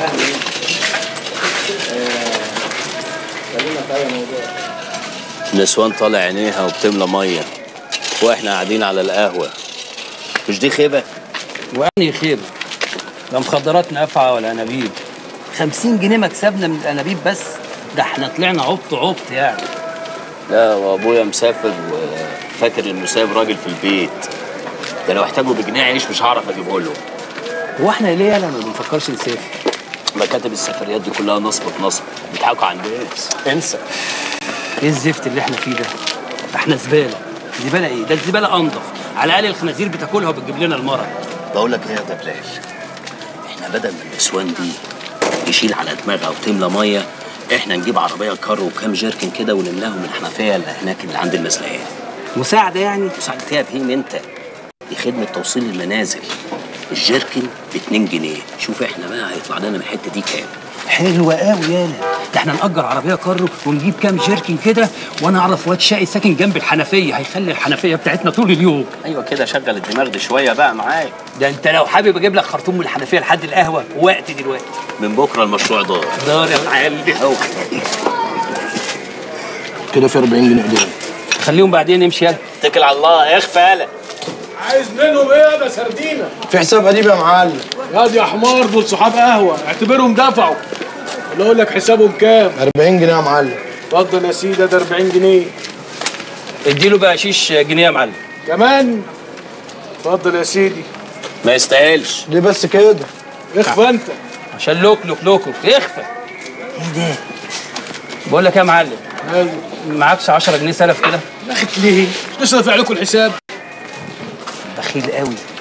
اهلا خلينا في اي موضوع نسوان طالع عينيها وبتملى ميه واحنا قاعدين على القهوه مش دي خيبه وأنهي خيبة لا مخدرات نافعة ولا أنابيب 50 جنيه مكسبنا من الأنابيب بس ده احنا طلعنا عبط عبط يعني لا وابويا مسافر وفاكر انه سايب راجل في البيت ده لو احتاجوا بجنيه عيش مش هعرف اجيبه له هو احنا ليه انا ما بنفكرش نسافر مكاتب السفريات دي كلها نصب في نصب بيضحكوا على الناس انسى ايه الزفت اللي احنا فيه ده ده احنا زبالة زبالة ايه ده الزبالة أنضف على الأقل الخنازير بتاكلها وبتجيب لنا المرض بقول لك ايه يا دبلال احنا بدل ما النسوان دي تشيل على دماغها وتملى ميه احنا نجيب عربيه كار وكام جيركن كده ونملاهم من الحنفيه اللي هناك اللي عند المسلقيه مساعدة يعني مساعدة ايه يا بهيم انت دي خدمه توصيل المنازل الجيركن ب 2 جنيه شوف احنا بقى هيطلع لنا من الحته دي كام حلوة قوي يالا ده احنا نأجر عربية كارو ونجيب كام جيركن كده وانا اعرف واد شقي ساكن جنب الحنفية هيخلي الحنفية بتاعتنا طول اليوم ايوه كده شغل الدماغ دي شويه بقى معاك ده انت لو حابب اجيب لك خرطوم من الحنفية لحد القهوة وقت دلوقتي من بكره المشروع دار دار يا معلم كده في 40 جنيه دول خليهم بعدين نمشي يلا اتكل على الله اخفى يالا عايز منهم ايه يا ده سردينه في حساب قديم يا معلم يا دي يا حمار دول صحاب قهوه اعتبرهم دفعوا ولا اقول لك حسابهم كام 40 جنيه يا معلم اتفضل يا سيدي ده 40 جنيه اديله بقى شيش جنيه يا معلم كمان اتفضل يا سيدي ما يستاهلش ليه بس كده اخفى انت عشان لوك لوك لوكو اخفى ايه ده بقول لك إيه يا معلم ايوه معكش 10 جنيه سلف كده اخت ليه مش لسه دافع لكم الحساب بخيل قوي